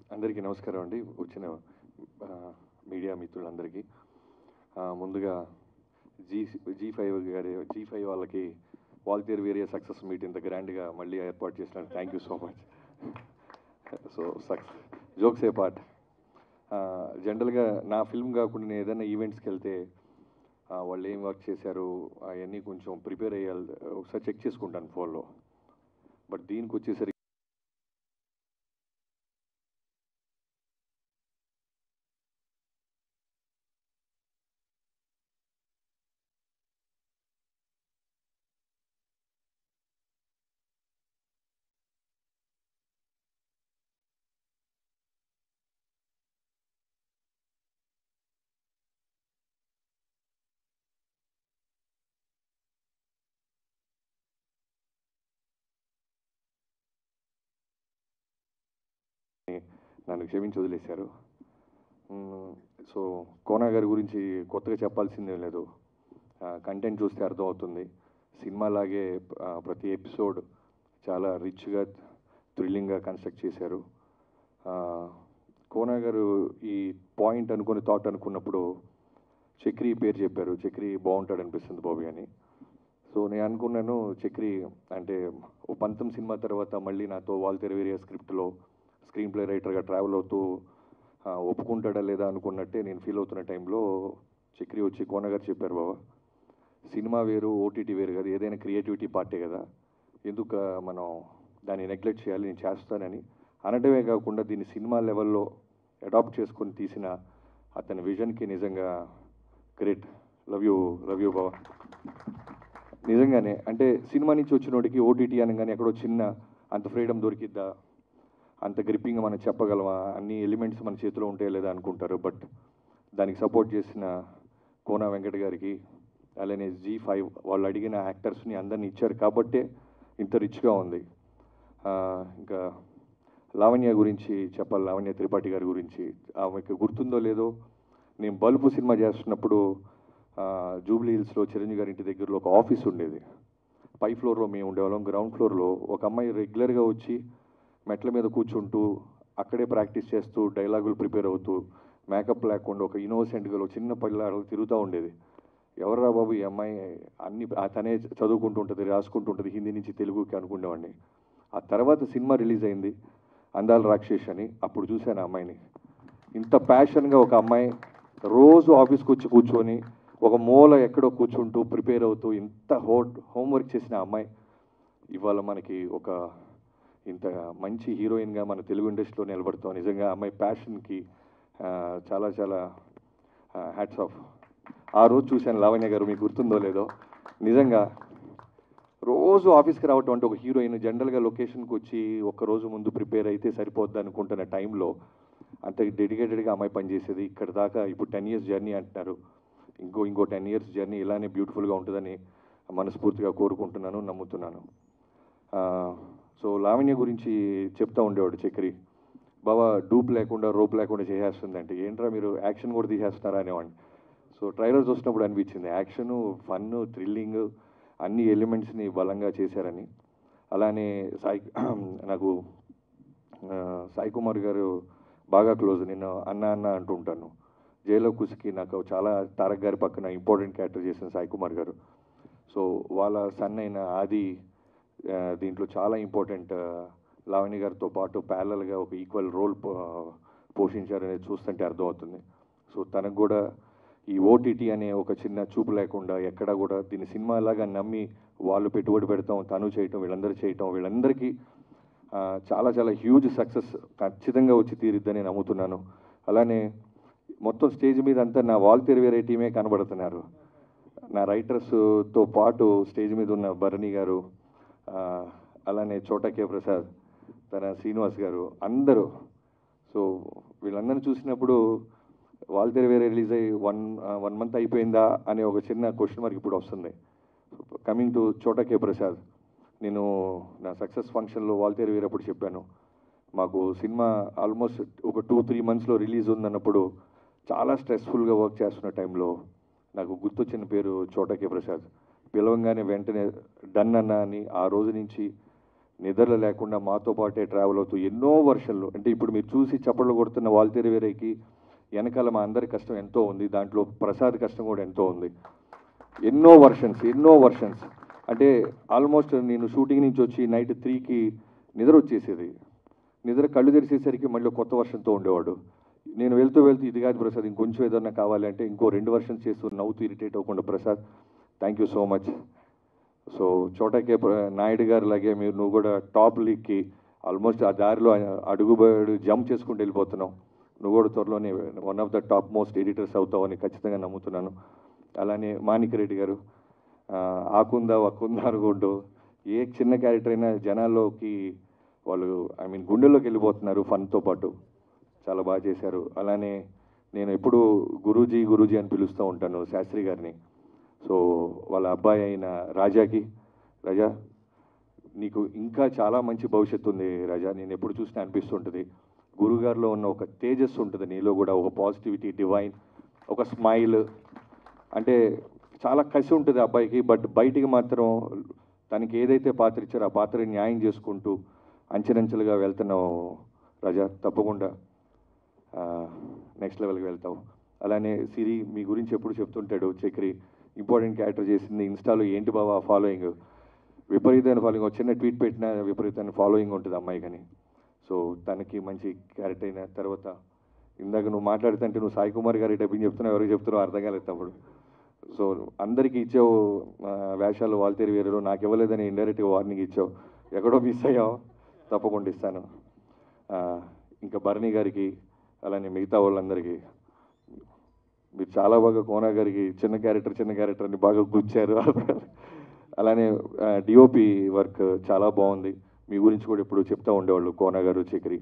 అందరికీ నమస్కారం అండి వచ్చిన ఆ, మీడియా మిత్రులందరికీ ఆ, ముందుగా జీ జీ ఫైవ్ గారి జీ ఫైవ్ వాళ్ళకి వాల్తేర్ వేరియా సక్సెస్ మీట్ ఇంత గ్రాండ్గా మళ్ళీ ఏర్పాటు చేసిన thank you so much so success jokes apart జనరల్గా నా ఫిల్మ్ కాకుండా నేను ఏదైనా ఈవెంట్స్కి వెళ్తే ఆ, వాళ్ళు ఏం వర్క్ చేశారు అవన్నీ కొంచెం ప్రిపేర్ అయ్యాలి ఒకసారి చెక్ చేసుకుంటాను ఫోన్లో బట్ దీనికి వచ్చేసరికి నన్ను క్షమించి వదిలేశారు మ్మ్. సో కోనా గారి గురించి కొత్తగా చెప్పాల్సిందే లేదు కంటెంట్ చూస్తే అర్థమవుతుంది సినిమా లాగే ఆ, ప్రతి ఎపిసోడ్ చాలా రిచ్గా థ్రిల్లింగ్గా కన్స్ట్రక్ట్ చేశారు ఆ, కోనా గారు ఈ పాయింట్ అనుకుని థాట్ అనుకున్నప్పుడు చక్రి పేరు చెప్పారు చక్రి బాగుంటాడు అనిపిస్తుంది బాబీ అని సో నేను అనుకున్నాను చక్రి అంటే ఓ పంతం సినిమా తర్వాత మళ్ళీ నాతో వాల్తెర వేరియా స్క్రిప్ట్లో స్క్రీన్ ప్లే రైటర్గా ట్రావెల్ అవుతూ ఆ, ఒప్పుకుంటాడా లేదా అనుకున్నట్టే నేను ఫీల్ అవుతున్న టైంలో చక్రి వచ్చి కోన గారు చెప్పారు బాబా సినిమా వేరు ఓటీటీ వేరు కదా ఏదైనా క్రియేటివిటీ పార్టీ కదా ఎందుకు ఆ, మనం దాన్ని నెగ్లెక్ట్ చేయాలి నేను చేస్తానని అనడమే కాకుండా దీన్ని సినిమా లెవెల్లో అడాప్ట్ చేసుకొని తీసిన అతని విజన్కి నిజంగా great love you love you బాబా నిజంగానే అంటే సినిమా నుంచి వచ్చినోడికి ఓటీటీ అనగానే ఎక్కడో చిన్న అంత ఫ్రీడమ్ దొరికిద్దా అంత గ్రిప్పింగ్ మనం చెప్పగలమా అన్ని ఎలిమెంట్స్ మన చేతిలో ఉంటాయో లేదా అనుకుంటారు బట్ దానికి సపోర్ట్ చేసిన కోనా వెంకట గారికి అలానే జీ ఫైవ్ వాళ్ళు అడిగిన యాక్టర్స్ని అందరిని ఇచ్చారు కాబట్టే ఇంత రిచ్గా ఉంది ఆ, ఇంకా లావణ్య గురించి చెప్పాలి లావణ్య త్రిపాఠి గారి గురించి ఆమెకు గుర్తుందో లేదో నేను బల్బు సినిమా చేస్తున్నప్పుడు ఆ, జూబ్లీ హిల్స్లో చిరంజీవి గారి ఇంటి దగ్గరలో ఒక ఆఫీస్ ఉండేది పై ఫ్లోర్లో మేము ఉండేవాళ్ళం గ్రౌండ్ ఫ్లోర్లో ఒక అమ్మాయి రెగ్యులర్గా వచ్చి మెట్ల మీద కూర్చుంటూ అక్కడే ప్రాక్టీస్ చేస్తూ డైలాగులు ప్రిపేర్ అవుతూ మేకప్ లేకుండా ఒక ఇన్నోసెంట్గా ఒక చిన్న పిల్లాడు తిరుగుతూ ఉండేది ఎవర్రా బాబు ఈ అమ్మాయి అన్ని ఆ తనే చదువుకుంటూ ఉంటుంది రాసుకుంటూ ఉంటుంది హిందీ నుంచి తెలుగుకి అనుకునేవాడిని ఆ తర్వాత సినిమా రిలీజ్ అయింది అందాల రాక్షేష్ అని అప్పుడు చూశాను ఆ అమ్మాయిని ఇంత ప్యాషన్గా ఒక అమ్మాయి రోజు ఆఫీస్కి వచ్చి కూర్చొని ఒక మూల ఎక్కడో కూర్చుంటూ ప్రిపేర్ అవుతూ ఇంత హో హోంవర్క్ చేసిన అమ్మాయి ఇవాళ మనకి ఒక ఇంత మంచి హీరోయిన్గా మన తెలుగు ఇండస్ట్రీలో నిలబడతాం నిజంగా ఆ అమ్మాయి ప్యాషన్కి చాలా చాలా హ్యాట్స్ ఆఫ్ ఆ రోజు చూశాను లావణ్య గారు మీకు గుర్తుందో లేదో నిజంగా రోజు ఆఫీస్కి రావటం అంటే ఒక హీరోయిన్ జనరల్గా లొకేషన్కి వచ్చి ఒక్క రోజు ముందు ప్రిపేర్ అయితే సరిపోద్ది అనుకుంటున్న టైంలో అంత డెడికేటెడ్గా అమ్మాయి పనిచేసేది ఇక్కడ దాకా ఇప్పుడు టెన్ ఇయర్స్ జర్నీ అంటున్నారు ఇంకో ఇంకో టెన్ ఇయర్స్ జర్నీ ఇలానే బ్యూటిఫుల్గా ఉంటుందని మనస్ఫూర్తిగా కోరుకుంటున్నాను నమ్ముతున్నాను ఆ, సో లావణ్య గురించి చెప్తా ఉండేవాడు చక్రి బాబా డూప్ లేకుండా రోప్ లేకుండా చేసేస్తుందంటే ఏంట్రా మీరు యాక్షన్ కూడా తీసేస్తున్నారా అనేవాడిని సో ట్రైలర్స్ వచ్చినప్పుడు అనిపించింది యాక్షను ఫన్ థ్రిల్లింగ్ అన్ని ఎలిమెంట్స్ని బలంగా చేశారని అలానే సాయి నాకు ఆ, సాయి కుమార్ గారు బాగా క్లోజ్ నేను అన్న అన్న అంటూ ఉంటాను జైలో కుసికి నాకు చాలా తారక్ గారి పక్కన ఇంపార్టెంట్ క్యారెక్టర్ చేసిన సాయి కుమార్ గారు సో వాళ్ళ సన్ అయిన ఆది ఆ, దీంట్లో చాలా ఇంపార్టెంట్ లావణ్య గారితో పాటు ప్యారలల్గా ఒక ఈక్వల్ రోల్ పోషించారనేది చూస్తుంటే అర్థమవుతుంది సో తనకు కూడా ఈ ఓటీటీ అనే ఒక చిన్న చూపు లేకుండా ఎక్కడా కూడా దీన్ని సినిమాలాగా నమ్మి వాళ్ళు పెట్టుబడి పెడతాం తను చేయటం వీళ్ళందరూ చేయటం వీళ్ళందరికీ ఆ, చాలా చాలా హ్యూజ్ సక్సెస్ ఖచ్చితంగా వచ్చి తీరిద్దని నమ్ముతున్నాను అలానే మొత్తం స్టేజ్ మీద అంతా నా వాల్ తెరివేరే టీమే కనబడుతున్నారు నా రైటర్స్తో పాటు స్టేజ్ మీద ఉన్న భరణి గారు ఆ, అలానే చోటా కే ప్రసాద్ తన శ్రీనివాస్ గారు అందరూ సో వీళ్ళందరినీ చూసినప్పుడు వాల్తేరు వేరే రిలీజ్ అయ్యి వన్ వన్ మంత్ అయిపోయిందా అనే ఒక చిన్న క్వశ్చన్ మార్క్ ఇప్పుడు వస్తుంది కమింగ్ టు చోటా కే ప్రసాద్ నేను నా సక్సెస్ ఫంక్షన్లో వాల్తేరు వేరేప్పుడు చెప్పాను మాకు సినిమా ఆల్మోస్ట్ ఒక టూ త్రీ మంత్స్లో రిలీజ్ ఉందన్నప్పుడు చాలా స్ట్రెస్ఫుల్గా వర్క్ చేస్తున్న టైంలో నాకు గుర్తొచ్చిన పేరు చోటా కే ప్రసాద్ పిలవంగానే వెంటనే డన్ అన్న అని ఆ రోజు నుంచి నిద్రలు లేకుండా మాతో పాటే ట్రావెల్ అవుతూ ఎన్నో వర్షన్లు అంటే ఇప్పుడు మీరు చూసి చప్పట్లు కొడుతున్న వాల్తేరు వేరేకి వెనకాల మా అందరి కష్టం ఎంతో ఉంది దాంట్లో ప్రసాద్ కష్టం కూడా ఎంతో ఉంది ఎన్నో వర్షన్స్ ఎన్నో వర్షన్స్ అంటే ఆల్మోస్ట్ నేను షూటింగ్ నుంచి వచ్చి నైట్ త్రీకి నిద్ర వచ్చేసేది నిద్ర కళ్ళు తెరిచేసరికి మళ్ళీ కొత్త వర్షంతో ఉండేవాడు నేను వెళ్తూ వెళ్తూ ఇది కాదు ప్రసాద్ ఇంకొంచెం ఏదన్నా కావాలంటే ఇంకో రెండు వర్షన్స్ చేస్తూ నవ్వుతూ ఇరిటేట్ అవ్వకుండా Prasad thank you so much so చోటకే ప్ర- నాయుడు గారు లాగే మీరు నువ్వు కూడా టాప్ లీగ్కి ఆల్మోస్ట్ ఆ దారిలో అడుగుబడి జంప్ చేసుకుంటూ వెళ్ళిపోతున్నావు నువ్వు కూడా త్వరలోనే one of the top most editors అవుతావని ఖచ్చితంగా నమ్ముతున్నాను అలానే మాణిక్ రెడ్డి గారు ఆ, ఆకుందా వక్కుందా అనుకుంటూ ఏ చిన్న క్యారెక్టర్ అయినా జనాల్లోకి వాళ్ళు ఐ మీన్ గుండెల్లోకి వెళ్ళిపోతున్నారు ఫన్తో పాటు చాలా బాగా చేశారు అలానే నేను ఎప్పుడు గురూజీ గురూజీ అని పిలుస్తూ ఉంటాను శాస్త్రి గారిని సో వాళ్ళ అబ్బాయి అయిన రాజాకి రాజా నీకు ఇంకా చాలా మంచి భవిష్యత్తు ఉంది రాజా నేను ఎప్పుడు చూసినా అనిపిస్తుంటుంది గురుగారిలో ఉన్న ఒక తేజస్సు ఉంటుంది నీలో కూడా ఒక పాజిటివిటీ డివైన్ ఒక స్మైల్ అంటే చాలా కసి ఉంటుంది ఆ అబ్బాయికి బట్ బయటికి మాత్రం తనకి ఏదైతే పాత్ర ఇచ్చారో ఆ పాత్ర న్యాయం చేసుకుంటూ అంచెలంచెలుగా వెళ్తున్నావు రాజా తప్పకుండా నెక్స్ట్ లెవెల్కి వెళ్తావు అలానే సిరి మీ గురించి ఎప్పుడు చెప్తుంటాడు చక్రి ఇంపార్టెంట్ క్యారెక్టర్ చేసింది ఇన్స్టాలో ఏంటి బాబా ఫాలోయింగ్ విపరీతమైన ఫాలోయింగ్ ఒక చిన్న ట్వీట్ పెట్టిన విపరీతమైన ఫాలోయింగ్ ఉంటుంది అమ్మాయి కానీ సో తనకి మంచి క్యారెక్టర్ అయిన తర్వాత ఇందాక నువ్వు మాట్లాడుతుంటే నువ్వు సాయి కుమార్ గారి డబ్బింగ్ చెప్తున్నావు ఎవరికి చెప్తున్నావు అర్థం కాలేదు తమ్ముడు సో అందరికీ ఇచ్చావు ఆ, వేషాలు వాల్తేరి వేరేలో నాకు ఇవ్వలేదని ఇండైరెక్ట్గా వార్నింగ్ ఇచ్చావు ఎక్కడో మిస్ అయ్యావు తప్పకుండా ఇస్తాను ఆ, ఇంకా భరణి గారికి అలానే మిగతా వాళ్ళందరికీ మీరు చాలా బాగా కోనా గారికి చిన్న క్యారెక్టర్ చిన్న క్యారెక్టర్ అని బాగా గుచ్చారు అలానే డిఓపి వర్క్ చాలా బాగుంది మీ గురించి కూడా ఇప్పుడు చెప్తా ఉండేవాళ్ళు కోనా గారు చక్రి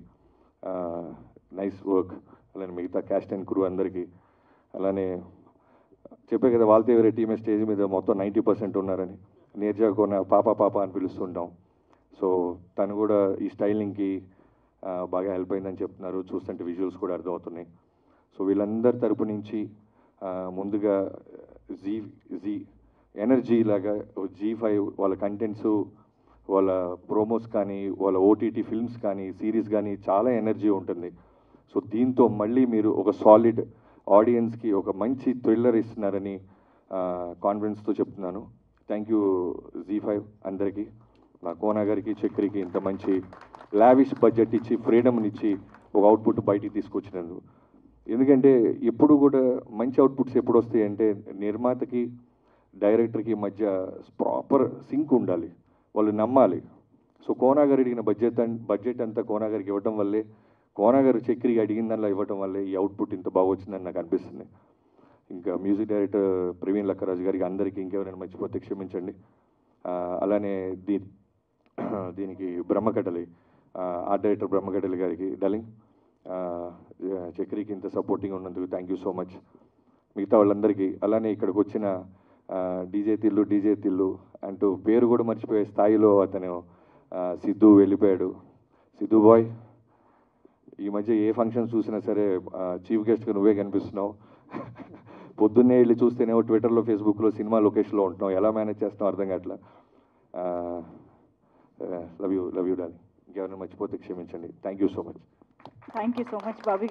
నైస్ వర్క్ అలానే మిగతా క్యాస్ట్ అండ్ క్రూ అందరికీ అలానే చెప్పే కదా వాళ్ళతో ఎవరే టీమే స్టేజ్ మీద మొత్తం నైంటీ పర్సెంట్ ఉన్నారని నేర్జా కోన పాప పాప అని పిలుస్తుంటాం సో తను కూడా ఈ స్టైలింగ్కి ఆ, బాగా హెల్ప్ అయిందని చెప్తున్నారు చూస్తుంటే విజువల్స్ కూడా అర్థమవుతున్నాయి సో వీళ్ళందరి తరపు నుంచి ఆ, ముందుగా జీ జీ ఎనర్జీ లాగా జీ ఫైవ్ వాళ్ళ కంటెంట్స్ వాళ్ళ ప్రోమోస్ కానీ వాళ్ళ ఓటీటీ ఫిల్మ్స్ కానీ సిరీస్ కానీ చాలా ఎనర్జీ ఉంటుంది సో దీంతో మళ్ళీ మీరు ఒక సాలిడ్ ఆడియన్స్కి ఒక మంచి థ్రిల్లర్ ఇస్తున్నారని కాన్ఫిడెన్స్తో చెప్తున్నాను థ్యాంక్ యూ జీ ఫైవ్ అందరికీ నా కోనా గారికి చక్రికి ఇంత మంచి లావిష్ బడ్జెట్ ఇచ్చి ఫ్రీడమ్నిచ్చి ఒక అవుట్పుట్ బయటికి తీసుకొచ్చినందుకు ఎందుకంటే ఎప్పుడు కూడా మంచి అవుట్పుట్స్ ఎప్పుడు వస్తాయి అంటే నిర్మాతకి డైరెక్టర్కి మధ్య ప్రాపర్ సింక్ ఉండాలి వాళ్ళు నమ్మాలి సో కోనా గారు అడిగిన బడ్జెట్ అన్ బడ్జెట్ అంతా కోనా గారికి ఇవ్వడం వల్లే కోనా గారు చక్రికి అడిగిన దానిలో ఇవ్వడం వల్లే ఈ అవుట్పుట్ ఇంత బాగా వచ్చిందని నాకు అనిపిస్తుంది ఇంకా మ్యూజిక్ డైరెక్టర్ ప్రవీణ్ లక్కరాజు గారికి అందరికీ ఇంకెవరైనా మర్చిపోతే క్షమించండి ఆ, అలానే దీ దీనికి బ్రహ్మకటలి ఆర్ట్ డైరెక్టర్ బ్రహ్మకటలి గారికి డలింగ్ చక్రికి ఇంత సపోర్టింగ్ ఉన్నందుకు థ్యాంక్ యూ సో మచ్ మిగతా వాళ్ళందరికీ అలానే ఇక్కడికి వచ్చిన డీజే తిల్లు డీజే తిల్లు అంటూ పేరు కూడా మర్చిపోయే స్థాయిలో అతను ఆ, సిద్ధు వెళ్ళిపోయాడు సిద్ధు బాయ్ ఈ మధ్య ఏ ఫంక్షన్ చూసినా సరే చీఫ్ గెస్ట్గా నువ్వే కనిపిస్తున్నావు పొద్దున్నే వెళ్ళి చూస్తేనేమో ట్విట్టర్లో ఫేస్బుక్లో సినిమా లొకేషన్లో ఉంటున్నావు ఎలా మేనేజ్ చేస్తున్నావు అర్థం కావట్లా love you love you Dolly ఇంకెవరైనా మర్చిపోతే క్షమించండి thank you so much thank you so much Bobby